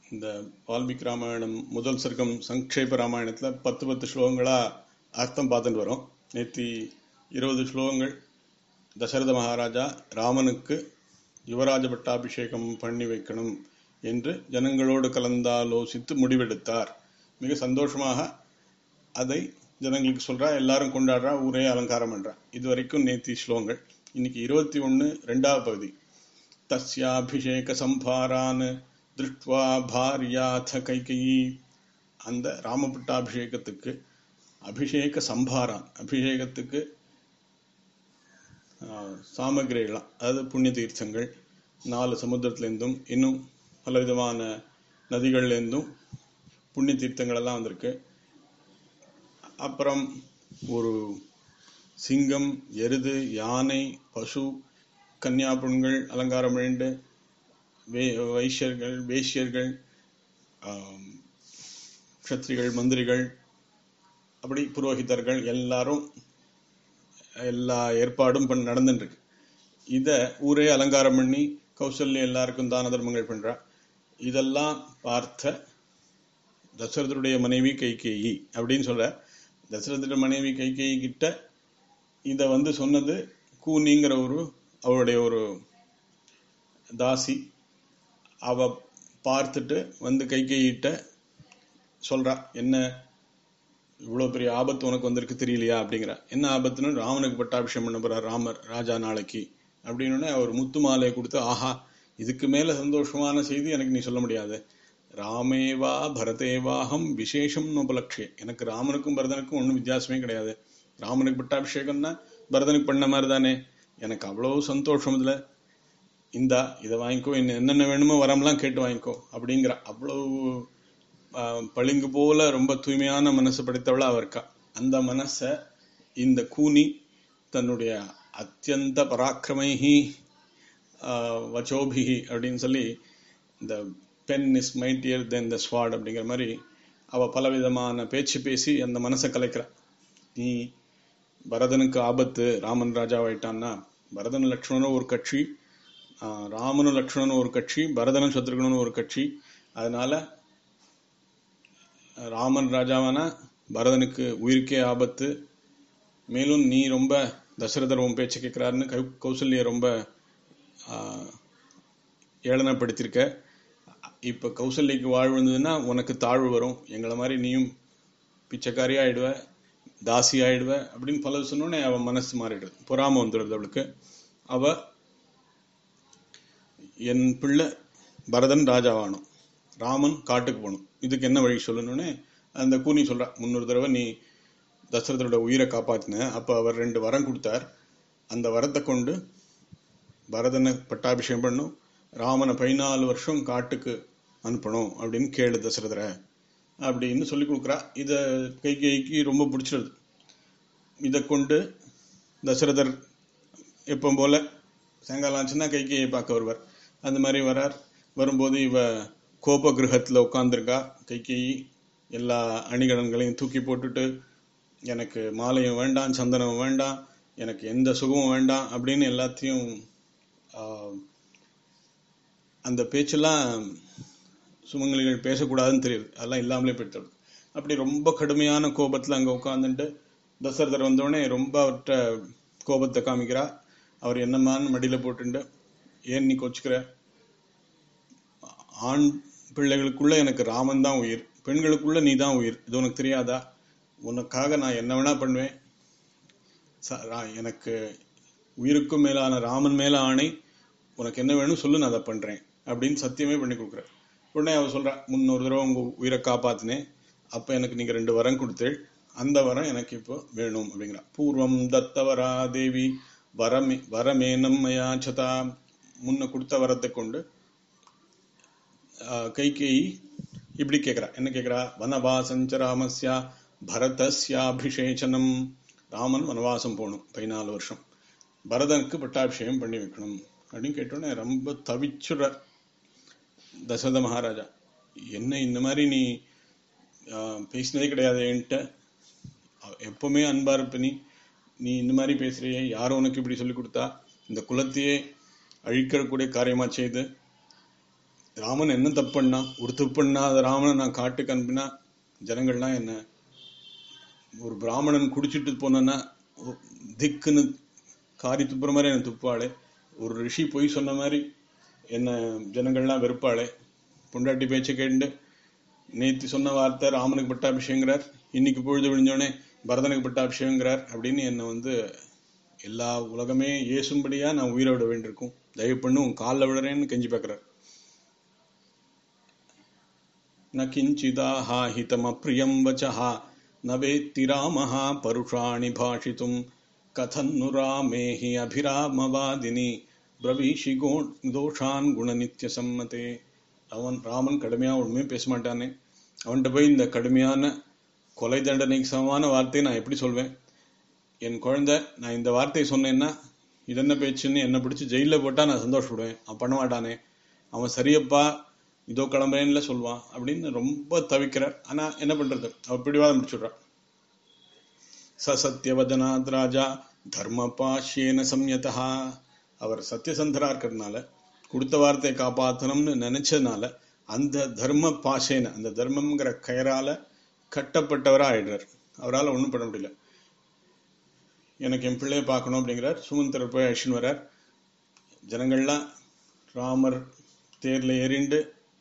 இந்த வால்மீகி ராமாயணம் முதல் சர்க்கம் சங்கேப ராமாயணத்தில் பத்து பத்து ஸ்லோகங்களாக அர்த்தம் பார்த்துட்டு வரோம் நேற்று இருபது ஸ்லோகங்கள் தசரத மகாராஜா ராமனுக்கு யுவராஜ பட்டாபிஷேகம் பண்ணி வைக்கணும் என்று ஜனங்களோடு கலந்தாலோசித்து முடிவெடுத்தார் மிக சந்தோஷமாக அதை ஜனங்களுக்கு சொல்றா எல்லாரும் கொண்டாடுறா ஊரே அலங்காரம் பண்றா இது வரைக்கும் நேத்தி ஸ்லோகங்கள் இன்னைக்கு இருபத்தி ஒன்று ரெண்டாவது பகுதி தஸ்யாபிஷேக சம்பாரான் திருஷ்டுவா பாரியாத கைகையி அந்த ராமபட்டாபிஷேகத்துக்கு அபிஷேக சம்பாரான் அபிஷேகத்துக்கு சாமகிரிகளாம் அதாவது புண்ணிய தீர்த்தங்கள் நாலு சமுத்திரத்துலேருந்தும் இன்னும் பலவிதமான நதிகள்லேருந்தும் புண்ணிய தீர்த்தங்கள் எல்லாம் வந்திருக்கு அப்புறம் ஒரு சிங்கம் எருது யானை பசு கன்னியாபுண்கள் அலங்காரம் வேண்டு வே வைஷ்யர்கள் வேஷ்யர்கள் க்ஷத்ரிகள் மந்திரிகள் அப்படி புரோகிதர்கள் எல்லாரும் எல்லா ஏற்பாடும் பண்ண நடந்துருக்கு இதை ஊரே அலங்காரம் பண்ணி கௌசல்யா எல்லாருக்கும் தான தர்மங்கள் பண்றா இதெல்லாம் பார்த்த தசரதருடைய மனைவி கைகேயி அப்படின்னு சொல்ற தசரதருடைய மனைவி கைகேயி கிட்ட இத வந்து சொன்னது கூனிங்கிற ஒரு அவருடைய ஒரு தாசி அவ பார்த்துட்டு வந்து கைகேயிட்ட சொல்றா என்ன இவ்வளவு பெரிய ஆபத்து உனக்கு வந்திருக்கு தெரியலையா அப்படிங்கிற என்ன ஆபத்துன்னு ராமனுக்கு பட்டாபிஷேகம் பண்ண போறார் ராமர் ராஜா நாளைக்கு அப்படின்னு அவர் முத்து மாலையை கொடுத்து ஆஹா இதுக்கு மேல சந்தோஷமான செய்தி எனக்கு நீ சொல்ல முடியாது ராமேவா பரதேவாகம் விசேஷம் உபலட்சிய எனக்கு ராமனுக்கும் பரதனுக்கும் ஒன்றும் வித்தியாசமே கிடையாது ராமனுக்கு பட்டாபிஷேகம்னா பரதனுக்கு பண்ண மாதிரி தானே எனக்கு அவ்வளவு சந்தோஷம் இதுல இந்தா இதை வாங்கிக்கோ என்னென்ன வேணுமோ வரம்லாம் கேட்டு வாங்கிக்கோ அப்படிங்கிற அவ்வளவு பளிங்கு போல ரொம்ப தூய்மையான மனசு படைத்தவளா அவ இருக்கா அந்த மனச இந்த கூனி தன்னுடைய அத்தியந்த பராக்கிரமைஹி வச்சோபிஹி அப்படின்னு சொல்லி இந்த pen is mightier than the sword அப்படிங்கிற மாதிரி அவ பலவிதமான பேச்சு பேசி அந்த மனசை கலைக்கிறா நீ பரதனுக்கு ஆபத்து ராமன் ராஜாவாயிட்டான்னா பரதன் லக்ஷ்மணனும் ஒரு கட்சி ராமனும் லக்ஷ்மணனும் ஒரு கட்சி பரதனும் சத்ருகனும் ஒரு கட்சி அதனால ராமன் ராஜாவானா பரதனுக்கு உயிருக்கே ஆபத்து மேலும் நீ ரொம்ப தசரதர் உன் பேச்சு கேட்கிறாருன்னு கௌசல்ய ரொம்ப ஏளனப்படுத்திருக்க இப்ப கௌசல்யக்கு வாழ்வு வந்ததுன்னா உனக்கு தாழ்வு வரும் எங்களை மாதிரி நீயும் பிச்சைக்காரி ஆயிடுவ தாசி ஆயிடுவ அப்படின்னு பல சொன்னோடனே அவன் மனசு மாறிடுது பொறாம வந்துடுது அவளுக்கு அவ என் பிள்ளை பரதன் ராஜாவானும் ராமன் காட்டுக்கு போகணும் இதுக்கு என்ன வழி சொல்லணும்னு அந்த கூனி சொல்றா முன்னொரு தடவை நீ தசரதரோட உயிரை காப்பாத்தின அப்ப அவர் ரெண்டு வரம் கொடுத்தார் அந்த வரத்தை கொண்டு பரதனை பட்டாபிஷேகம் பண்ணும் ராமனை பதினாலு வருஷம் காட்டுக்கு அனுப்பணும் அப்படின்னு கேளு தசரதரை அப்படின்னு சொல்லி கொடுக்குறா இத கை கைக்கு ரொம்ப பிடிச்சிருது இதை கொண்டு தசரதர் எப்போ போல சாயங்காலம் ஆச்சுன்னா கை கையை பார்க்க வருவார் அந்த மாதிரி வரார் வரும்போது இவ கோப கிரகத்தில் உட்காந்துருக்கா கைகேயி எல்லா அணிகலன்களையும் தூக்கி போட்டுட்டு எனக்கு மாலையும் வேண்டாம் சந்தனம் வேண்டாம் எனக்கு எந்த சுகமும் வேண்டாம் அப்படின்னு எல்லாத்தையும் அந்த பேச்செல்லாம் சுமங்கலிகள் பேசக்கூடாதுன்னு தெரியுது அதெல்லாம் இல்லாமலே போயிட்டு அப்படி ரொம்ப கடுமையான கோபத்தில் அங்கே உட்காந்துட்டு தசரதர் வந்தோடனே ரொம்ப அவர்கிட்ட கோபத்தை காமிக்கிறா அவர் என்னமான்னு மடியில் போட்டுண்டு ஏன் நீ கொச்சுக்கிற ஆண் பிள்ளைகளுக்குள்ள எனக்கு ராமன் தான் உயிர் பெண்களுக்குள்ள நீ தான் உயிர் இது உனக்கு தெரியாதா உனக்காக நான் என்ன வேணா பண்ணுவேன் எனக்கு உயிருக்கும் மேலான ராமன் மேல ஆணை உனக்கு என்ன வேணும் சொல்லு நான் அதை பண்றேன் அப்படின்னு சத்தியமே பண்ணி கொடுக்குறேன் உடனே அவ சொல்றா முன்னொரு தடவை உங்க உயிரை காப்பாத்தினேன் அப்ப எனக்கு நீங்க ரெண்டு வரம் கொடுத்தேள் அந்த வரம் எனக்கு இப்போ வேணும் அப்படிங்கிறா பூர்வம் தத்தவரா தேவி வரமே வரமேனம் மயாச்சதா முன்ன கொடுத்த வரத்தை கொண்டு கைகேயி இப்படி கேட்கிறா என்ன கேட்கிறா வனவாசஞ்ச ராமஸ்யா பரதஸ்யாபிஷேச்சனம் ராமன் வனவாசம் போகணும் பதினாலு வருஷம் பரதனுக்கு பட்டாபிஷேகம் பண்ணி வைக்கணும் அப்படின்னு கேட்டோன்னே ரொம்ப தவிச்சுற தசரத மகாராஜா என்ன இந்த மாதிரி நீ பேசினதே கிடையாது என்கிட்ட எப்பவுமே அன்பா இருப்ப நீ நீ இந்த மாதிரி பேசுறியே யாரும் உனக்கு இப்படி சொல்லி கொடுத்தா இந்த குலத்தையே அழிக்கக்கூடிய காரியமா செய்து ராமன் என்ன தப்பு பண்ணா ஒரு தப்பு பண்ணாத ராமனை நான் காட்டுக்கு அனுப்பினா ஜனங்கள்லாம் என்ன ஒரு பிராமணன் குடிச்சிட்டு போனேன்னா திக்குன்னு காரி துப்புற மாதிரி என்ன துப்பாளே ஒரு ரிஷி பொய் சொன்ன மாதிரி என்ன ஜனங்கள்லாம் வெறுப்பாளே பொண்டாட்டி பேச்சை கேட்டு நேத்தி சொன்ன வார்த்தை ராமனுக்கு பட்டாபிஷேகங்கிறார் இன்னைக்கு பொழுது விழிஞ்சோடனே பரதனுக்கு பட்டாபிஷேகங்கிறார் அப்படின்னு என்னை வந்து எல்லா உலகமே ஏசும்படியா நான் உயிரை விட வேண்டியிருக்கும் தயவு பண்ணு உன் காலில் விடுறேன்னு கெஞ்சி பார்க்குறார் न किञ्चिदाह हितमप्रियं वचः न वेत्ति रामः परुषाणि भाषितुं कथन्नु रामे हि अभिरामवादिनि பிரவீஷி கோ தோஷான் குணநித்தியசம்மதே அவன் ராமன் கடுமையா ஒண்ணுமே பேச மாட்டானே அவன்கிட்ட போய் இந்த கடுமையான கொலை தண்டனைக்கு சமமான வார்த்தையை நான் எப்படி சொல்வேன் என் குழந்தை நான் இந்த வார்த்தையை சொன்னேன்னா இது என்ன பேச்சுன்னு என்னை பிடிச்சி ஜெயிலில் போட்டா நான் சந்தோஷப்படுவேன் அவன் பண்ண மாட்டானே அவன் சரியப்பா இதோ கிளம்புறேன்ல சொல்லுவான் அப்படின்னு ரொம்ப தவிக்கிறார் ஆனா என்ன பண்றது அவர் பிடிவாதம் முடிச்சுடுறான் சசத்தியவதனாத் ராஜா தர்மபாஷ்யேன சம்யதா அவர் சத்தியசந்தரா இருக்கிறதுனால கொடுத்த வார்த்தையை காப்பாற்றணும்னு நினைச்சதுனால அந்த தர்ம பாஷேன அந்த தர்மம்ங்கிற கயரால கட்டப்பட்டவரா ஆயிடுறார் அவரால் ஒன்றும் பண்ண முடியல எனக்கு என் பிள்ளைய பார்க்கணும் அப்படிங்கிறார் சுமந்தர் போய் அழிச்சுன்னு வர்றார் ஜனங்கள்லாம் ராமர் தேர்ல ஏறிண்டு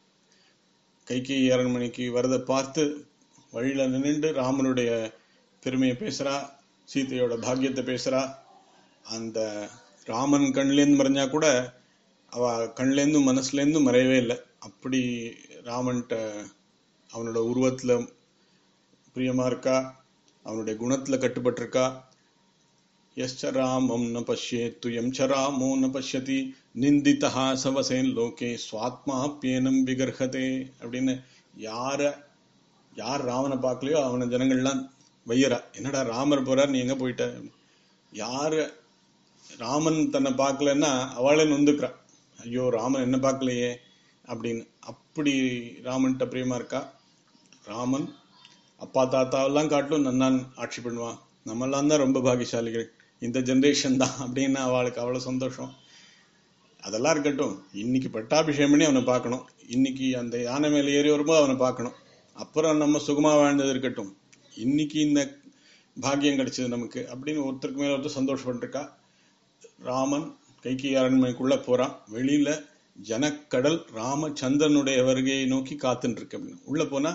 கைகை அரண்மனைக்கு வரதை பார்த்து வழியில நின்றுண்டு ராமனுடைய பெருமையை பேசுறா சீதையோட பாக்கியத்தை பேசுறா அந்த ராமன் கண்லேருந்து மறைஞ்சா கூட அவ கண்லேருந்தும் மனசுலேருந்தும் மறையவே இல்லை அப்படி ராமன்கிட்ட அவனோட உருவத்துல பிரியமா இருக்கா அவனுடைய குணத்துல கட்டுப்பட்டிருக்கா यश्च रामं न पश्येत्तु यं च रामो न पश्यति நிந்தித்தா சவசேன் லோகே சுவாத்மாப்பியனம் விகர்ஹதே அப்படின்னு யார யார் ராமனை பார்க்கலையோ அவனை ஜனங்கள்லாம் வையரா என்னடா ராமர் போறார் நீ எங்க போயிட்ட யாரு ராமன் தன்னை பார்க்கலன்னா அவளே நொந்துக்கிறா ஐயோ ராமன் என்ன பார்க்கலையே அப்படின்னு அப்படி ராமன்கிட்ட பிரியமா இருக்கா ராமன் அப்பா தாத்தாவெல்லாம் காட்டிலும் நன்னான் ஆட்சி பண்ணுவான் நம்மெல்லாம் தான் ரொம்ப பாகியசாலிகள் இந்த ஜென்ரேஷன் தான் அப்படின்னு அவளுக்கு அவ்வளவு சந்தோஷம் அதெல்லாம் இருக்கட்டும் இன்னைக்கு பட்டாபிஷேகம் பண்ணி அவனை பார்க்கணும் இன்னைக்கு அந்த யானை மேல ஏறி வரும்போது அவனை பார்க்கணும் அப்புறம் நம்ம சுகமா வாழ்ந்தது இருக்கட்டும் இன்னைக்கு இந்த பாக்கியம் கிடைச்சது நமக்கு அப்படின்னு ஒருத்தருக்கு மேல ஒருத்தர் சந்தோஷப்பட்டிருக்கா ராமன் கைகி அரண்மனைக்குள்ள போறான் வெளியில ஜனக்கடல் ராமச்சந்திரனுடைய வருகையை நோக்கி காத்துட்டு இருக்கு அப்படின்னு உள்ள போனா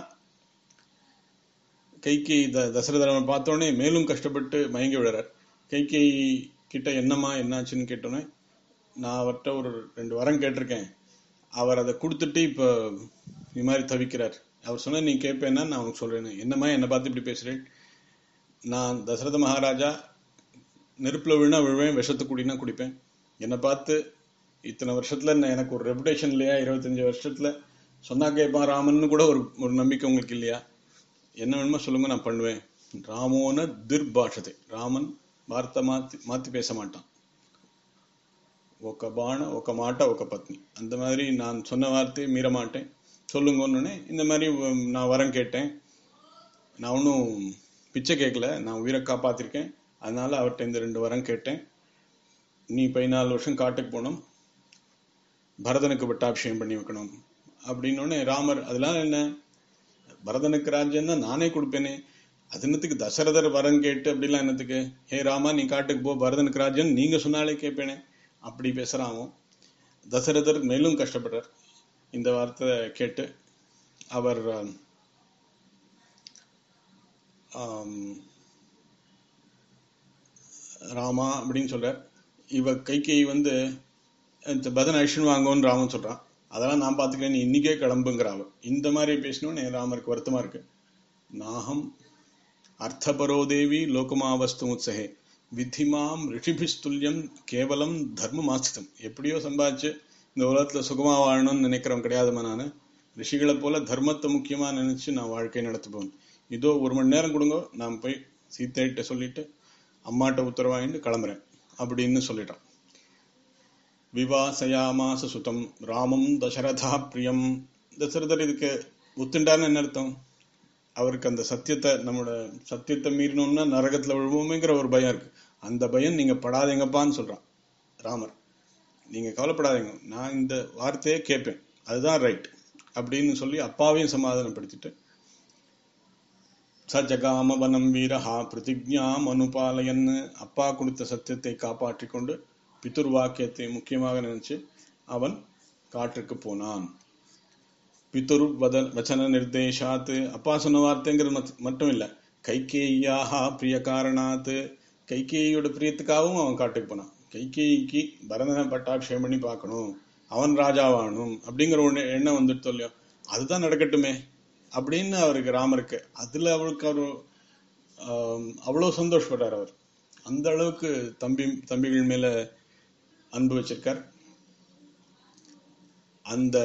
கைகை த தசரதரனை பார்த்தோடனே மேலும் கஷ்டப்பட்டு மயங்கி விடுறார் கைகை கிட்ட என்னம்மா என்னாச்சுன்னு கேட்டோன்னே நான் அவர்கிட்ட ஒரு ரெண்டு வாரம் கேட்டிருக்கேன் அவர் அதை கொடுத்துட்டு இப்போ இது மாதிரி தவிக்கிறார் அவர் சொன்ன நீ கேட்பேன்னா நான் அவனுக்கு சொல்றேன் என்னம்மா என்னை பார்த்து இப்படி பேசுறேன் நான் தசரத மகாராஜா நெருப்புல விழுனா விழுவேன் விஷத்தை குடினா குடிப்பேன் என்னை பார்த்து இத்தனை வருஷத்துல நான் எனக்கு ஒரு ரெப்புடேஷன் இல்லையா இருபத்தஞ்சு வருஷத்துல சொன்னா கேட்பான் ராமன்னு கூட ஒரு ஒரு நம்பிக்கை உங்களுக்கு இல்லையா என்ன வேணுமோ சொல்லுங்க நான் பண்ணுவேன் ராமோன துர்பாஷதை ராமன் வார்த்தை மாத்தி மாத்தி பேச மாட்டான் ఒక బాణ ఒక మాట ఒక பத்னி அந்த மாதிரி நான் சொன்ன வார்த்தையை மீற மாட்டேன் சொல்லுங்கன்னு இந்த மாதிரி உம், நான் வரம் கேட்டேன் நான் ஒன்றும் பிச்சை கேட்கல நான் உயிரை காப்பாத்திருக்கேன் அதனால அவர்கிட்ட இந்த ரெண்டு வரம் கேட்டேன் நீ பதினாலு வருஷம் காட்டுக்கு போகணும் பரதனுக்கு பட்டாபிஷேகம் பண்ணி வைக்கணும் அப்படின்னோடனே ராமர் அதெல்லாம் என்ன பரதனுக்கு ராஜ்யம் தான் நானே கொடுப்பேனே அது என்னத்துக்கு தசரதர் வரம் கேட்டு அப்படிலாம் என்னத்துக்கு ஹே ராமா நீ காட்டுக்கு போ பரதனுக்கு ராஜ்யம் நீங்க சொன்னாலே கேட்பேனே அப்படி பேசுறான் அவன். தசரதர் மேலும் கஷ்டப்படுறார் இந்த வார்த்தை கேட்டு அவர் ஆம், ஆம், ராமா அப்படின்னு சொல்றார் இவ கைகை வந்து இந்த பதன் அழிச்சுன்னு வாங்கன்னு ராமன் சொல்றான் அதெல்லாம் நான் பார்த்துக்கிறேன் நீ இன்னைக்கே கிளம்புங்கிற அவ இந்த மாதிரி பேசணும்னு ராமருக்கு வருத்தமா இருக்கு நாகம் அர்த்தபரோ தேவி லோகமாவஸ்து உத்சகே வித்திமாம் ரிஷிபிஸ்துல்யம் கேவலம் தர்மமாஸ்திதம் எப்படியோ சம்பாதிச்சு இந்த உலகத்துல சுகமா வாழணும்னு நினைக்கிறவன் கிடையாதுமா நான் ரிஷிகளை போல தர்மத்தை முக்கியமா நினைச்சு நான் வாழ்க்கை நடத்துப்பேன் இதோ ஒரு மணி நேரம் கொடுங்க நான் போய் சீத்தைகிட்ட சொல்லிட்டு அம்மாட்ட உத்தரவாயின்னு கிளம்புறேன் அப்படின்னு சொல்லிட்டான் விவாசயாமாச சுதம் ராமம் தசரதா பிரியம் தசரதர் இதுக்கு ஒத்துண்டான்னு என்ன அர்த்தம் அவருக்கு அந்த சத்தியத்தை நம்மளோட சத்தியத்தை மீறினோம்னா நரகத்துல விழுவோமேங்கிற ஒரு பயம் இருக்கு அந்த பயம் நீங்க படாதீங்கப்பான்னு சொல்றான் ராமர் நீங்க கவலைப்படாதீங்க நான் இந்த வார்த்தையே கேட்பேன் அதுதான் ரைட் அப்படின்னு சொல்லி அப்பாவையும் சமாதானப்படுத்திட்டு ச ஜகாம வனம் வீரஹா பிரதிஜாம் அனுபாலயன்னு அப்பா கொடுத்த சத்தியத்தை காப்பாற்றிக் கொண்டு பிதுர் வாக்கியத்தை முக்கியமாக நினைச்சு அவன் காற்றுக்கு போனான் பிதுர் வத வச்சன நிர்தேசாத்து அப்பா சொன்ன வார்த்தைங்கிறது மத்- மட்டும் இல்ல கைகேயாஹா பிரிய காரணாத்து கைகேயோட பிரியத்துக்காகவும் அவன் காட்டுக்கு போனான் கைகேயிக்கு பரதனை பட்டாபிஷேகம் பண்ணி பார்க்கணும் அவன் ராஜாவாகணும் அப்படிங்கிற ஒண்ணு எண்ணம் வந்துட்டு இல்லையோ அதுதான் நடக்கட்டுமே அப்படின்னு அவருக்கு ராமருக்கு அதுல அவருக்கு அவர் அவ்வளவு சந்தோஷப்படுறார் அவர் அந்த அளவுக்கு தம்பி தம்பிகள் மேல அன்பு வச்சிருக்கார் அந்த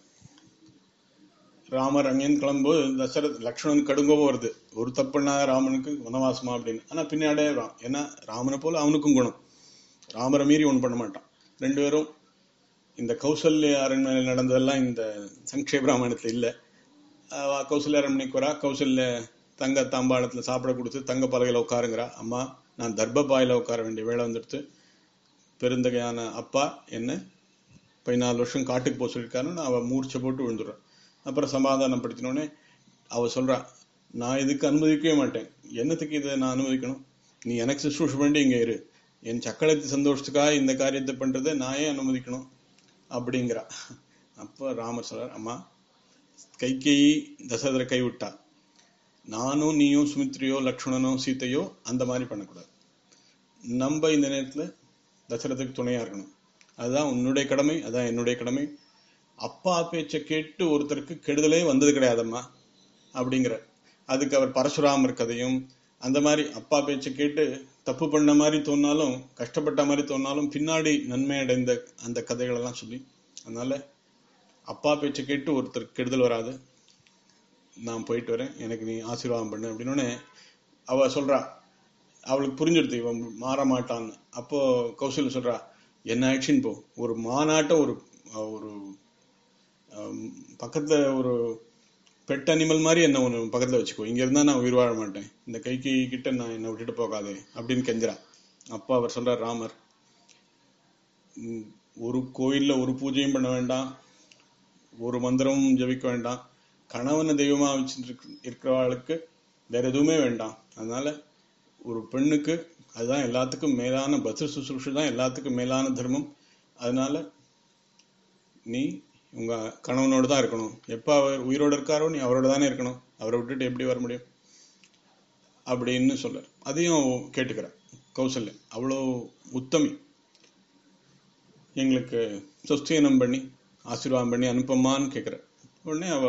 ராமர் அங்கேருந்து கிளம்பும்போது தசரத் லக்ஷ்மணன் கடுங்கோபம் வருது ஒரு தப்புனா ராமனுக்கு வனவாசமா அப்படின்னு ஆனா பின்னாடியே வரான் ஏன்னா ராமனை போல அவனுக்கும் குணம் ராமரை மீறி ஒன்றும் பண்ண மாட்டான் ரெண்டு பேரும் இந்த கௌசல்ய அரண்மனையில் நடந்ததெல்லாம் இந்த சங்கேப ராமாயணத்துல இல்ல அவ கௌசல்ய அரண்மனைக்கு வரா கௌசல்ய தங்க தாம்பாளத்துல சாப்பிட கொடுத்து தங்க பலகையில உட்காருங்கிறா அம்மா நான் தர்பபாயில உட்கார வேண்டிய வேலை வந்துடுத்து பெருந்தகையான அப்பா என்ன பதினாலு வருஷம் காட்டுக்கு போக சொல்லியிருக்காருன்னு அவ மூர்ச்சை போட்டு விழுந்துடுறான் அப்புறம் சமாதானப்படுத்தினோடனே அவ சொல்றா நான் இதுக்கு அனுமதிக்கவே மாட்டேன் என்னத்துக்கு இதை நான் அனுமதிக்கணும் நீ எனக்கு சுஷ்ரூஷ பண்ணி இங்க இரு என் சக்களத்து சந்தோஷத்துக்காக இந்த காரியத்தை பண்றதை நான் ஏன் அனுமதிக்கணும் அப்படிங்கிறா அப்ப ராமர் சொல்றார் அம்மா கைகேயி தசரதரை கைவிட்டா நானும் நீயும் சுமித்ரியோ லக்ஷ்மணனோ சீதையோ அந்த மாதிரி பண்ணக்கூடாது நம்ம இந்த நேரத்துல தசரதுக்கு துணையா இருக்கணும் அதுதான் உன்னுடைய கடமை அதான் என்னுடைய கடமை அப்பா பேச்சை கேட்டு ஒருத்தருக்கு கெடுதலே வந்தது கிடையாதம்மா அப்படிங்கிற அதுக்கு அவர் பரசுராமர் கதையும் அந்த மாதிரி அப்பா பேச்சை கேட்டு தப்பு பண்ண மாதிரி தோணாலும் கஷ்டப்பட்ட மாதிரி தோணாலும் பின்னாடி நன்மை அடைந்த அந்த கதைகள் எல்லாம் சொல்லி அதனால அப்பா பேச்சை கேட்டு ஒருத்தருக்கு கெடுதல் வராது நான் போயிட்டு வரேன் எனக்கு நீ ஆசீர்வாதம் பண்ணு அப்படின்னு அவ சொல்றா அவளுக்கு புரிஞ்சிடுது இவன் மாற மாட்டான்னு அப்போ கௌசல்யா சொல்றா என்ன ஆயிடுச்சுன்னு போ ஒரு மாநாட்டம் ஒரு ஒரு ஆம், பக்கத்துல ஒரு பெட் அனிமல் மாதிரி என்ன ஒன்று பக்கத்துல வச்சுக்கோ இங்க இருந்தா நான் உயிர் வாழ மாட்டேன் இந்த கைக்கு கிட்ட நான் என்னை விட்டுட்டு போகாதே அப்படின்னு கெஞ்சுறா அப்பா அவர் சொல்றார் ராமர் "ம், ஒரு கோயில்ல ஒரு பூஜையும் பண்ண வேண்டாம் ஒரு மந்திரமும் ஜபிக்க வேண்டாம் கணவனை தெய்வமா வச்சுட்டு இருக்கிறவாளுக்கு வேற எதுவுமே வேண்டாம் அதனால ஒரு பெண்ணுக்கு அதுதான் எல்லாத்துக்கும் மேலான பத்ர சுசுருஷு தான் எல்லாத்துக்கும் மேலான தர்மம் அதனால நீ உங்க கணவனோட தான் இருக்கணும் எப்ப அவர் உயிரோட இருக்காரோ நீ அவரோட தானே இருக்கணும் அவரை விட்டுட்டு எப்படி வர முடியும் அப்படின்னு சொல்ல அதையும் கேட்டுக்கிறேன் கௌசல்யா அவ்வளோ உத்தமி எங்களுக்கு சொஸ்தீனம் பண்ணி ஆசீர்வாதம் பண்ணி அனுப்பமான்னு கேட்குற உடனே அவ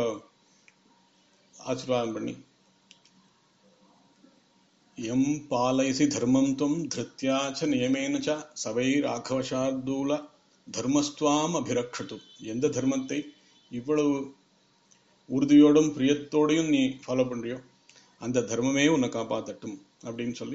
ஆசீர்வாதம் பண்ணி எம் பாலயசி தர்மம் துவம் திருத்யா ச நியமேன ச சவை ராഘவசார்தூல தர்மஸ்துவாம் அபிரக்ஷது எந்த தர்மத்தை இவ்வளவு உறுதியோடும் பிரியத்தோடையும் நீ ஃபாலோ பண்றியோ அந்த தர்மமே உன்னை காப்பாத்தட்டும் அப்படின்னு சொல்லி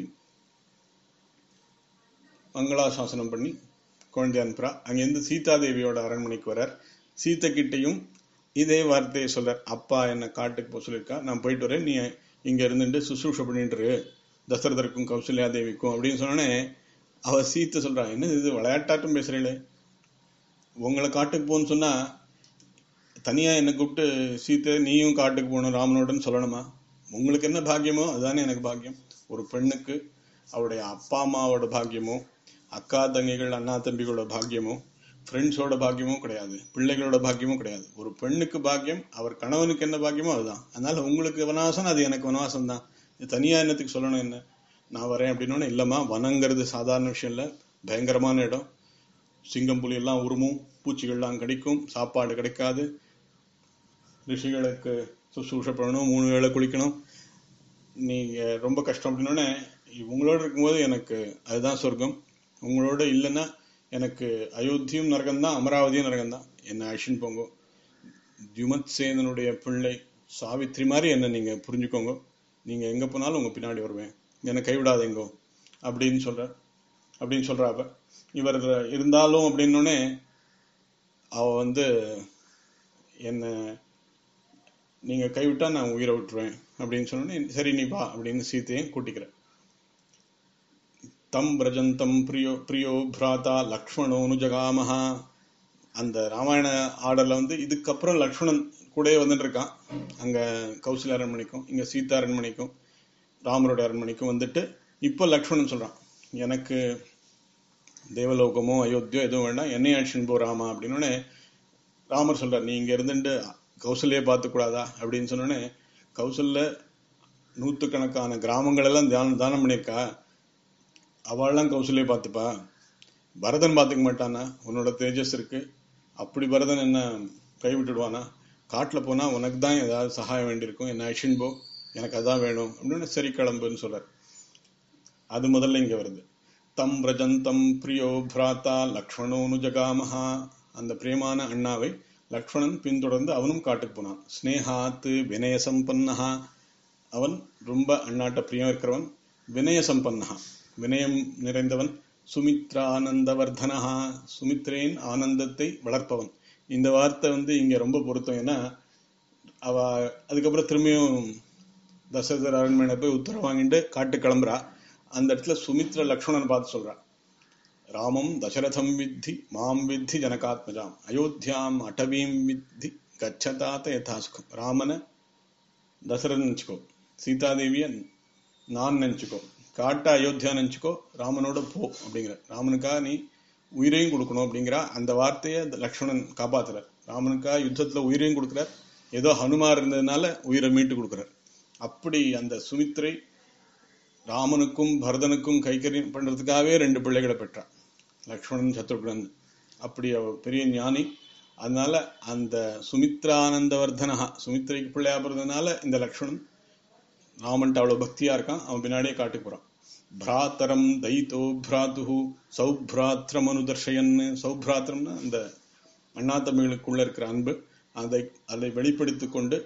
மங்களாசாசனம் பண்ணி குழந்தை அனுப்புறா அங்கிருந்து சீதாதேவியோட அரண்மனைக்கு வரார் சீத்தை கிட்டையும் இதே வார்த்தையை சொல்றார் அப்பா என்ன காட்டுக்கு போக சொல்லியிருக்கா நான் போயிட்டு வரேன் நீ இங்க இருந்துட்டு சுசூஷ பண்ணிட்டு இரு தசரதருக்கும் கௌசல்யா தேவிக்கும் அப்படின்னு சொன்னோடனே அவ சீத்தை சொல்றா என்ன இது விளையாட்டாட்டம் பேசுறீங்களே உங்களை காட்டுக்கு போன்னு சொன்னா தனியா என்னை கூப்பிட்டு சீத்தை நீயும் காட்டுக்கு போகணும் ராமனோடன்னு சொல்லணுமா உங்களுக்கு என்ன பாக்கியமோ அதுதானே எனக்கு பாக்கியம் ஒரு பெண்ணுக்கு அவருடைய அப்பா அம்மாவோட பாக்கியமோ அக்கா தங்கைகள் அண்ணா தம்பிகளோட பாக்கியமோ ஃப்ரெண்ட்ஸோட பாக்கியமும் கிடையாது பிள்ளைகளோட பாக்கியமும் கிடையாது ஒரு பெண்ணுக்கு பாக்கியம் அவர் கணவனுக்கு என்ன பாக்கியமோ அதுதான் அதனால உங்களுக்கு வனவாசம் அது எனக்கு வனவாசம் தான் இது தனியா என்னத்துக்கு சொல்லணும் என்ன நான் வரேன் அப்படின்னு இல்லம்மா வனங்கிறது சாதாரண விஷயம் இல்ல பயங்கரமான இடம் சிங்கம் புலி எல்லாம் உருமும் பூச்சிகள்லாம் கிடைக்கும் சாப்பாடு கிடைக்காது ரிஷிகளுக்கு சுசூஷ பண்ணணும் மூணு வேளை குளிக்கணும் நீங்க ரொம்ப கஷ்டம் அப்படின்னோடனே உங்களோட இருக்கும்போது எனக்கு அதுதான் சொர்க்கம் உங்களோட இல்லைன்னா எனக்கு அயோத்தியும் நரகம்தான் அமராவதியும் நரகம்தான் என்ன அழிச்சுன்னு போங்க ஜுமத் சேனனுடைய பிள்ளை சாவித்ரி மாதிரி என்ன நீங்க புரிஞ்சுக்கோங்க நீங்க எங்க போனாலும் உங்க பின்னாடி வருவேன் என்னை கைவிடாதீங்கோ அப்படின்னு சொல்ற அப்படின்னு சொல்றாப்ப இவர் இருந்தாலும் அப்படின்னோடனே அவ வந்து என்ன நீங்க கைவிட்டா நான் உயிரை விட்டுருவேன் அப்படின்னு சொன்னோடனே சரி நீ வா அப்படின்னு சீத்தையும் கூட்டிக்கிறேன் தம் பிரஜந்தம் பிரியோ பிரியோ பிராதா லக்ஷ்மணோனு ஜகாமஹா அந்த ராமாயண ஆர்டர்ல வந்து இதுக்கப்புறம் லக்ஷ்மணன் கூடயே வந்துட்டு இருக்கான் அங்க கௌசல்ய அரண்மனைக்கும் இங்க சீதா அரண்மனைக்கும் ராமரோட அரண்மனைக்கும் வந்துட்டு இப்போ லக்ஷ்மணன் சொல்றான் எனக்கு தேவலோகமோ அயோத்தியோ எதுவும் வேண்டாம் என்னை அழிச்சுன்னு போ ராமா அப்படின்னு ராமர் சொல்றார் நீ இங்க இருந்துட்டு கௌசல்யே பார்த்து கூடாதா அப்படின்னு சொன்னோடனே கௌசல்ய நூத்துக்கணக்கான கிராமங்கள் எல்லாம் தியானம் தானம் பண்ணியிருக்கா அவள்லாம் கௌசல்யை பார்த்துப்பா பரதன் பார்த்துக்க மாட்டானா உன்னோட தேஜஸ் இருக்கு அப்படி பரதன் என்ன கைவிட்டுடுவானா காட்டுல போனா உனக்கு தான் ஏதாவது சகாயம் வேண்டியிருக்கும் என்ன அழிச்சுன்னு போ எனக்கு அதான் வேணும் அப்படின்னு சரி கிளம்புன்னு சொல்றார் அது முதல்ல இங்க வருது தம் பிரஜந்தம் பிரியோ பிராத்தா லக்ஷ்மணோனு ஜகாமஹா அந்த பிரியமான அண்ணாவை லக்ஷ்மணன் பின்தொடர்ந்து அவனும் காட்டுக்கு போனான் ஸ்னேகாத்து வினய சம்பன்னஹா அவன் ரொம்ப அண்ணாட்ட பிரியம் இருக்கிறவன் வினய சம்பன்னஹா வினயம் நிறைந்தவன் சுமித்ரா ஆனந்தவர்தனஹா சுமித்ரேன் ஆனந்தத்தை வளர்ப்பவன் இந்த வார்த்தை வந்து இங்க ரொம்ப பொருத்தம் ஏன்னா அவ அதுக்கப்புறம் திரும்பியும் தசரதர் அரண்மனை போய் உத்தரவு வாங்கிட்டு காட்டு கிளம்புறா அந்த இடத்துல சுமித்ர லக்ஷ்மணன் பார்த்து சொல்றா ராமம் தசரதம் வித்தி மாம் வித்தி ஜனகாத்மஜாம் அயோத்தியாம் அடவீம் வித்தி கச்சதாத்த யதாசுகம் ராமனை தசரதன் நினைச்சுக்கோ சீதாதேவிய நான் நினைச்சுக்கோ காட்ட அயோத்தியா நினைச்சுக்கோ ராமனோட போ அப்படிங்கிற ராமனுக்காக நீ உயிரையும் கொடுக்கணும் அப்படிங்கிற அந்த வார்த்தையை லக்ஷ்மணன் காப்பாத்துறார் ராமனுக்காக யுத்தத்துல உயிரையும் கொடுக்குறார் ஏதோ ஹனுமார் இருந்ததுனால உயிரை மீட்டு கொடுக்குறார் அப்படி அந்த சுமித்ரை ராமனுக்கும் பரதனுக்கும் கைக்கரியம் பண்றதுக்காகவே ரெண்டு பிள்ளைகளை பெற்றான் லக்ஷ்மணன் சத்ருகுணன் அப்படி அவ பெரிய ஞானி அதனால அந்த சுமித்ரானந்தவர்தனஹா சுமித்ரைக்கு பிள்ளையா பிறந்ததுனால இந்த லக்ஷ்மணன் ராமன்ட்டு அவ்வளவு பக்தியா இருக்கான் அவன் பின்னாடியே காட்டுக்கு போறான் பிராத்தரம் தைத்தோ பிராத்து சௌப்ராத்திரம் அனுதர்ஷயன் சௌப்ராத்திரம்னா அந்த அண்ணா தம்பிகளுக்குள்ள இருக்கிற அன்பு அதை அதை வெளிப்படுத்திக் கொண்டு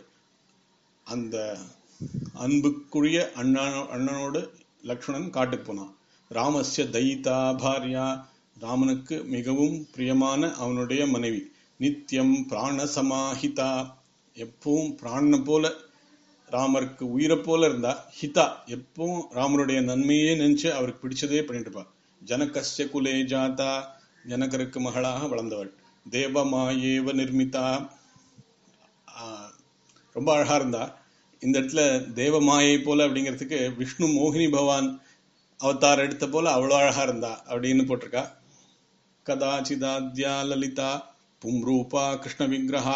அந்த அன்புக்குரிய அண்ணா அண்ணனோடு லக்ஷ்மணன் காட்டுக்கு போனான் ராமஸ்ய தைதா பாரியா ராமனுக்கு மிகவும் பிரியமான அவனுடைய மனைவி நித்தியம் பிராண சமாஹிதா எப்பவும் பிராண போல ராமருக்கு உயிரை போல இருந்தா ஹிதா எப்பவும் ராமருடைய நன்மையே நினைச்சு அவருக்கு பிடிச்சதே பண்ணிட்டு இருப்பா ஜனகஸ்ய குலே ஜாதா ஜனகருக்கு மகளாக வளர்ந்தவள் தேவமாயேவ நிர்மிதா ஆஹ் ரொம்ப அழகா இருந்தா இந்த இடத்துல தேவமாயை போல அப்படிங்கிறதுக்கு விஷ்ணு மோகினி பகவான் அவதார் எடுத்த போல அவ்வளோ அழகா இருந்தா அப்படின்னு போட்டிருக்கா கதாச்சிதாத்யா லலிதா பும்ரூபா கிருஷ்ண விக்கிரகா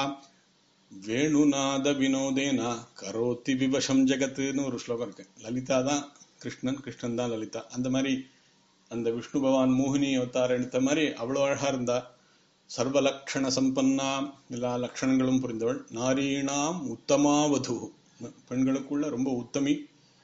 வேணுநாத வினோதேனா கரோத்தி விபஷம் ஜெகத்துன்னு ஒரு ஸ்லோகம் இருக்கு லலிதா தான் கிருஷ்ணன் கிருஷ்ணன் தான் லலிதா அந்த மாதிரி அந்த விஷ்ணு பகவான் மோகினி அவதார் எடுத்த மாதிரி அவ்வளோ அழகா இருந்தா சர்வலக்ஷண சம்பன்னா எல்லா லட்சணங்களும் புரிந்தவள் நாரீணாம் உத்தமாவது பெண்களுக்குள்ள ரொம்ப உத்தமி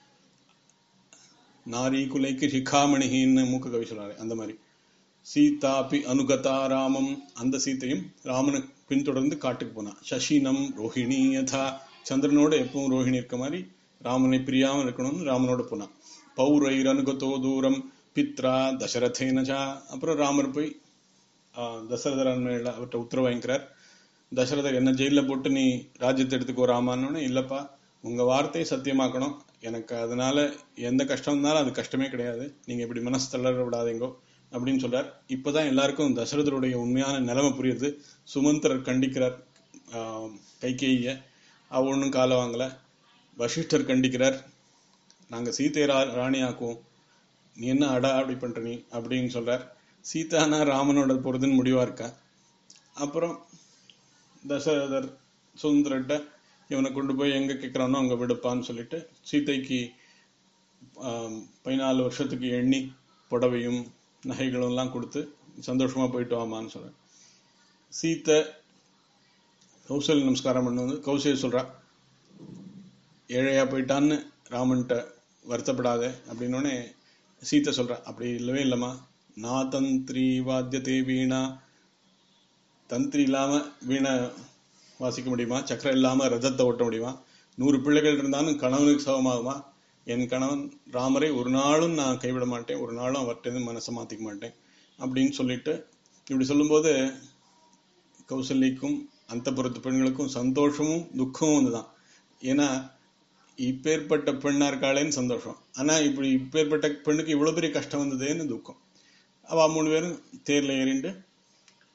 நாரி குலைக்கு சிகாமணிகின்னு மூக்க கவி சொல்றாரு அந்த மாதிரி சீதாபி அனுகதா ராமம் அந்த சீத்தையும் ராமனு பின்தொடர்ந்து காட்டுக்கு போனான் சசினம் ரோஹிணி யதா சந்திரனோட எப்பவும் ரோஹிணி இருக்க மாதிரி ராமனை பிரியாம இருக்கணும்னு ராமனோட போனான் பௌரைர் அனுகதோ தூரம் பித்ரா தசரதேனஜா அப்புறம் ராமர் போய் ஆஹ், தசரதர் அரண்மனையில அவர்கிட்ட உத்தரவு வாங்கிக்கிறார் தசரதர் என்ன ஜெயில போட்டு நீ ராஜ்யத்தை எடுத்துக்கோ ராமான்னு இல்லப்பா உங்க வார்த்தையை சத்தியமாக்கணும் எனக்கு அதனால எந்த கஷ்டம் இருந்தாலும் அது கஷ்டமே கிடையாது நீங்க இப்படி மனசு தளர விடாதீங்கோ அப்படின்னு சொல்றார் இப்பதான் எல்லாருக்கும் தசரதருடைய உண்மையான நிலைமை புரியுது சுமந்திரர் கண்டிக்கிறார் ஆஹ், கைகேயிய அவ ஒன்றும் காலை வாங்கல வசிஷ்டர் கண்டிக்கிறார் நாங்க சீத்தை ரா- ராணி ஆக்குவோம் நீ என்ன அடா அப்படி பண்ற நீ அப்படின்னு சொல்றார் சீதானா ராமனோட போறதுன்னு முடிவா இருக்கா அப்புறம் தசரதர் சுந்தரட்ட இவனை கொண்டு போய் எங்க கேட்கிறானோ அங்க விடுப்பான்னு சொல்லிட்டு சீதைக்கு ஆம், பதினாலு வருஷத்துக்கு எண்ணி புடவையும் நகைகளும் எல்லாம் கொடுத்து சந்தோஷமா போயிட்டு வாமான்னு சொல்றேன் சீத்தை கௌசல்ய நமஸ்காரம் பண்ண வந்து கௌசல்ய சொல்றா ஏழையா போயிட்டான்னு ராமன்ட்ட வருத்தப்படாத அப்படின்னோடனே சீத்தை சொல்றா அப்படி இல்லவே இல்லம்மா நான் தந்திரி வாத்தியதே வீணா தந்திரி இல்லாம வீணை வாசிக்க முடியுமா சக்கரம் இல்லாம ரதத்தை ஓட்ட முடியுமா நூறு பிள்ளைகள் இருந்தாலும் கணவனுக்கு சமமாகுமா என் கணவன் ராமரை ஒரு நாளும் நான் கைவிட மாட்டேன் ஒரு நாளும் அவர்கிட்ட மனசை மாத்திக்க மாட்டேன் அப்படின்னு சொல்லிட்டு இப்படி சொல்லும்போது கௌசல்யக்கும் அந்த புறத்து பெண்களுக்கும் சந்தோஷமும் துக்கமும் வந்துதான் ஏன்னா இப்பேற்பட்ட பெண்ணா இருக்காளேன்னு சந்தோஷம் ஆனா இப்படி இப்பேற்பட்ட பெண்ணுக்கு இவ்வளவு பெரிய கஷ்டம் வந்ததேன்னு துக்கம் அவ மூணு பேரும் தேர்ல ஏறிண்டு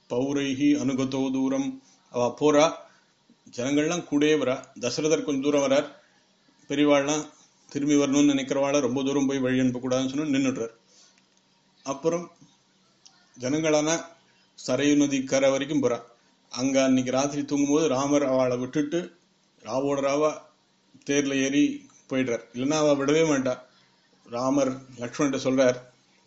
பௌரைஹி அனுகதோ தூரம் அவ போறா ஜனங்கள்லாம் கூடயே வரா தசரதர் கொஞ்சம் தூரம் வரார் பெரியவாள்லாம் திரும்பி வரணும்னு நினைக்கிறவாள ரொம்ப தூரம் போய் வழி அனுப்பக்கூடாதுன்னு சொன்னா நின்னுடுறார் அப்புறம் ஜனங்களான சரையு நதி கரை வரைக்கும் போறா அங்க அன்னைக்கு ராத்திரி தூங்கும்போது ராமர் அவளை விட்டுட்டு ராவோட ராவா தேர்ல ஏறி போயிடுறார் இல்லைன்னா அவ விடவே மாட்டா ராமர் லக்ஷ்மண்கிட்ட சொல்றார்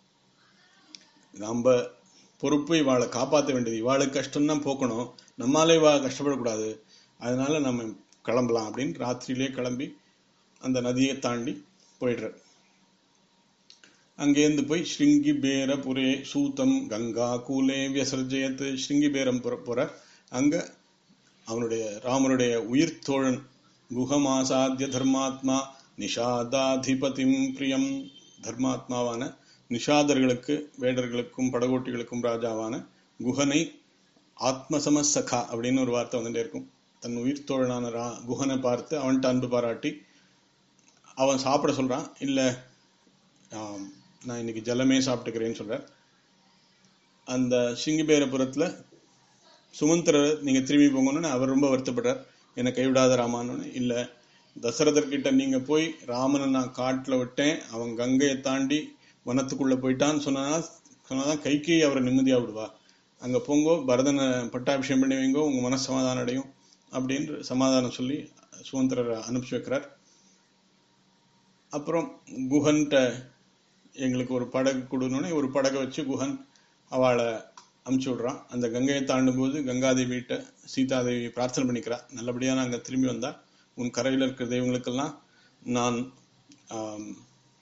நம்ம பொறுப்பு இவாளை காப்பாற்ற வேண்டியது இவாளுக்கு கஷ்டம்தான் போக்கணும் நம்மாலே இவா கஷ்டப்படக்கூடாது அதனால நம்ம கிளம்பலாம் அப்படின்னு ராத்திரியிலே கிளம்பி அந்த நதியை தாண்டி போயிடுறார் அங்கேருந்து போய் ஸ்ருங்கி பேரபுரே சூதம் கங்கா கூலே வியசர்ஜயத்து ஸ்ருங்கி பேரம் போறார் அங்க அவனுடைய ராமனுடைய உயிர் தோழன் குஹமாசாத்திய தர்மாத்மா நிஷாதாதிபதிம் பிரியம் தர்மாத்மாவான நிஷாதர்களுக்கு வேடர்களுக்கும் படகோட்டிகளுக்கும் ராஜாவான குஹனை ஆத்மசம சகா அப்படின்னு ஒரு வார்த்தை வந்துட்டே இருக்கும் தன் உயிர் தோழனான ரா குஹனை பார்த்து அவன்கிட்ட அன்பு பாராட்டி அவன் சாப்பிட சொல்றான் இல்ல ஆம், நான் இன்னைக்கு ஜலமே சாப்பிட்டுக்கிறேன்னு சொல்றார் அந்த சிங்கிபேரபுரத்துல சுமந்திரர் நீங்க திரும்பி போங்கன்னு அவர் ரொம்ப வருத்தப்படுறார் என்னை கைவிடாத ராமான்னு இல்ல தசரதர் கிட்ட நீங்க போய் ராமனை நான் காட்டுல விட்டேன் அவன் கங்கையை தாண்டி வனத்துக்குள்ள போயிட்டான்னு சொன்னா சொன்னாதான் கைகை அவரை நிம்மதியா விடுவா அங்க போங்கோ பரதனை பட்டாபிஷேகம் பண்ணி வைங்கோ உங்க மனசு சமாதானம் அடையும் அப்படின்னு சமாதானம் சொல்லி சுமந்திரரை அனுப்பிச்சு வைக்கிறார் அப்புறம் குஹன்ட்ட எங்களுக்கு ஒரு படகு கொடுனோடனே ஒரு படகை வச்சு குஹன் அவளை அமுச்சு விடுறான் அந்த கங்கையை தாண்டும் போது கங்காதேவிகிட்ட சீதாதேவி பிரார்த்தனை பண்ணிக்கிறா நல்லபடியா நாங்க திரும்பி வந்தா உன் கரையில் இருக்கிற தெய்வங்களுக்கெல்லாம் நான் ஆம்,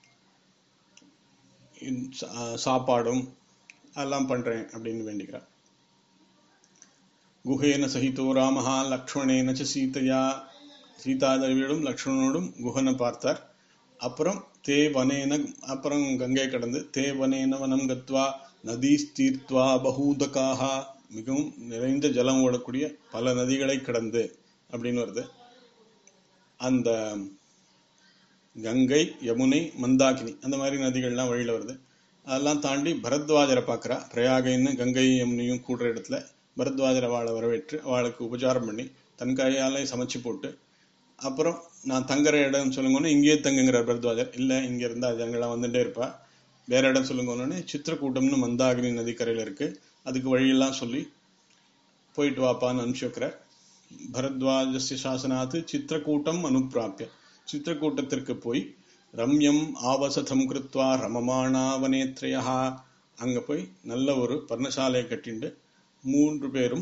இன்- சா- சாப்பாடும் அதெல்லாம் பண்றேன் அப்படின்னு வேண்டிக்கிறா குஹேன சகிதோ ராமஹா லக்ஷ்மணேன ச சீதையா சீதாதேவியோடும் லக்ஷ்மணனோடும் குஹனை பார்த்தார் அப்புறம் தே வனேன அப்புறம் கங்கை கடந்து தே வனேன வனம் கத்வா நதி தீர்த்வா பகூதகாக மிகவும் நிறைந்த ஜலம் ஓடக்கூடிய பல நதிகளை கடந்து அப்படின்னு வருது அந்த கங்கை யமுனை மந்தாகினி அந்த மாதிரி நதிகள்லாம் வழியில வருது அதெல்லாம் தாண்டி பரத்வாஜரை பார்க்கறா பிரயாகைன்னு கங்கை யமுனையும் கூடுற இடத்துல பரத்வாஜரை அவளை வரவேற்று அவளுக்கு உபச்சாரம் பண்ணி தன் கையாலே சமைச்சு போட்டு அப்புறம் நான் தங்குற இடம் சொல்லுங்கன்னு இங்கேயே தங்குங்கிறார் பரத்வாஜர் இல்ல இங்க இருந்தா ஜனங்கள்லாம் வந்துட்டே இருப்பா வேற இடம் சொல்லுங்கன்னு சித்திரக்கூட்டம்னு மந்தாகினி நதிக்கரையில இருக்கு அதுக்கு வழியெல்லாம் சொல்லி போயிட்டு வாப்பான்னு அனுப்பிச்சு வைக்கிறார் பரத்வாஜஸ்ய சாசனாத்து சித்திரக்கூட்டம் அனுப்பிராப்பிய சித்திரக்கூட்டத்திற்கு போய் ரம்யம் ஆவசதம் கிருத்வா ரமமானா வனேத்ரயா அங்க போய் நல்ல ஒரு பர்ணசாலையை கட்டிண்டு மூன்று பேரும்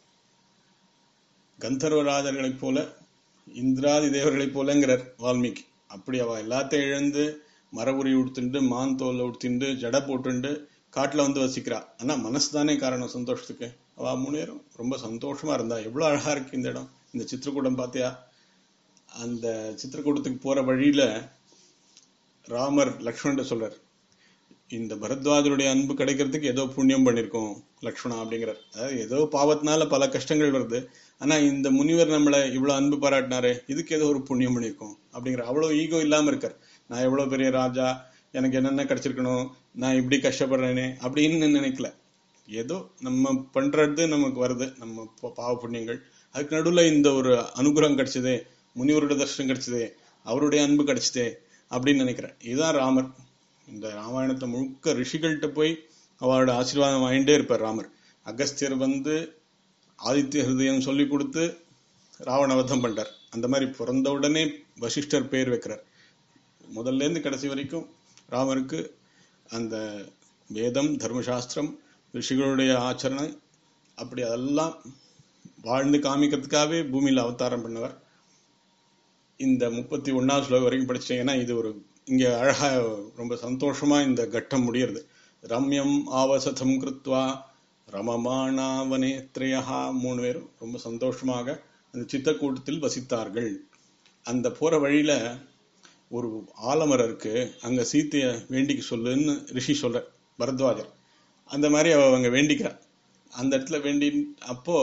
கந்தர்வராஜர்களைப் போல இந்திராதி தேவர்களைப் போலங்கிறார் வால்மீகி அப்படி அவ எல்லாத்தையும் இழந்து மரபுரி உடுத்துண்டு மான் தோலை உடுத்திண்டு ஜடை போட்டுண்டு காட்டுல வந்து வசிக்கிறா ஆனா மனசு தானே காரணம் சந்தோஷத்துக்கு அவ மூணு பேரும் ரொம்ப சந்தோஷமா இருந்தா எவ்வளவு அழகா இருக்கு இந்த இடம் இந்த சித்திரக்கூடம் பாத்தியா அந்த சித்திரக்கூடத்துக்கு போற வழியில ராமர் லக்ஷ்மணன் சொல்றார் இந்த பரத்வாஜருடைய அன்பு கிடைக்கிறதுக்கு ஏதோ புண்ணியம் பண்ணிருக்கோம் லக்ஷ்மணா அப்படிங்கிறார் அதாவது ஏதோ பாவத்தினால பல கஷ்டங்கள் வருது ஆனா இந்த முனிவர் நம்மளை இவ்வளவு அன்பு பாராட்டினாரே இதுக்கு ஏதோ ஒரு புண்ணியம் பண்ணிருக்கோம் அப்படிங்கிற அவ்வளவு ஈகோ இல்லாம இருக்கார் நான் எவ்வளவு பெரிய ராஜா எனக்கு என்னென்ன கிடைச்சிருக்கணும் நான் இப்படி கஷ்டப்படுறேனே அப்படின்னு நினைக்கல ஏதோ நம்ம பண்றது நமக்கு வருது நம்ம பா- பாவ புண்ணியங்கள் அதுக்கு நடுவுல இந்த ஒரு அனுகிரகம் கிடைச்சதே முனிவரோட தர்ஷனம் கிடைச்சதே அவருடைய அன்பு கிடைச்சதே அப்படின்னு நினைக்கிறேன் இதுதான் ராமர் இந்த ராமாயணத்தை முழுக்க ரிஷிகள்கிட்ட போய் அவரோட ஆசீர்வாதம் வாங்கிட்டே இருப்பார் ராமர் அகஸ்தியர் வந்து ஆதித்ய ஹிருதயம் சொல்லி கொடுத்து ராவணவதம் பண்ணிட்டார் அந்த மாதிரி பிறந்த உடனே வசிஷ்டர் பேர் வைக்கிறார் முதல்ல இருந்து கடைசி வரைக்கும் ராமருக்கு அந்த வேதம் தர்மசாஸ்திரம் ரிஷிகளுடைய ஆச்சரணை அப்படி அதெல்லாம் வாழ்ந்து காமிக்கிறதுக்காகவே பூமியில அவதாரம் பண்ணவர் இந்த முப்பத்தி ஒன்னாவது ஸ்லோகம் வரைக்கும் படிச்சீங்கன்னா இது ஒரு இங்க அழகா ரொம்ப சந்தோஷமா இந்த கட்டம் முடியறது ரம்யம் ஆவசதம் கிருத்வா ரமமானா வனேத்ரயா மூணு பேரும் ரொம்ப சந்தோஷமாக அந்த சித்தக்கூட்டத்தில் வசித்தார்கள் அந்த போற வழியில ஒரு ஆலமரம் இருக்கு அங்க சீத்தைய வேண்டிக்க சொல்லுன்னு ரிஷி சொல்ற பரத்வாஜர் அந்த மாதிரி அவ அங்க வேண்டிக்கிறா அந்த இடத்துல வேண்டி அப்போ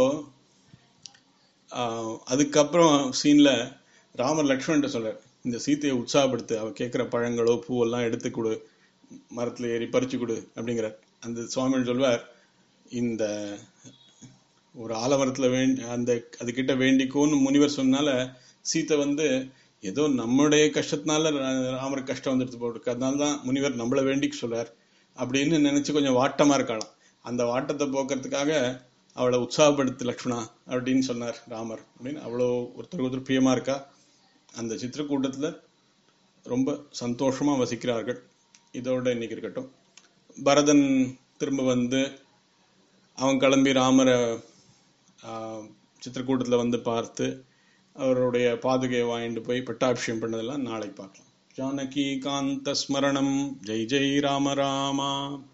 ஆஹ், அதுக்கப்புறம் சீன்ல ராமர் லக்ஷ்மணன் சொல்றார் இந்த சீத்தையை உற்சாகப்படுத்து அவ கேட்கிற பழங்களோ பூவெல்லாம் எடுத்து கொடு மரத்துல ஏறி பறிச்சு கொடு அப்படிங்கிறார் அந்த சுவாமிகள் சொல்வார் இந்த ஒரு ஆலமரத்துல வேண்டி அந்த அதுகிட்ட வேண்டிக்கோன்னு முனிவர் சொன்னால சீத்தை வந்து ஏதோ நம்முடைய கஷ்டத்தினால ரா- ராமருக்கு கஷ்டம் வந்துடுது போட்டுருக்கு அதனால தான் முனிவர் நம்மளை வேண்டிக்க சொல்றார் அப்படின்னு நினைச்சு கொஞ்சம் வாட்டமா இருக்கலாம் அந்த வாட்டத்தை போக்குறதுக்காக அவளை உற்சாகப்படுத்து லக்ஷ்மணா அப்படின்னு சொன்னார் ராமர் அப்படின்னு அவ்வளோ ஒருத்தருக்கு ஒருத்தர் பிரியமா இருக்கா அந்த சித்திரக்கூட்டத்துல ரொம்ப சந்தோஷமா வசிக்கிறார்கள் இதோட இன்னைக்கு இருக்கட்டும் பரதன் திரும்ப வந்து அவன் கிளம்பி ராமரை ஆஹ், சித்திரக்கூட்டத்துல வந்து பார்த்து அவருடைய பாதுகையை வாங்கிட்டு போய் பட்டாபிஷேகம் பண்ணதெல்லாம் நாளைக்கு பார்க்கலாம் ஜானகி காந்த ஸ்மரணம் ஜெய் ஜெய் ராம ராமா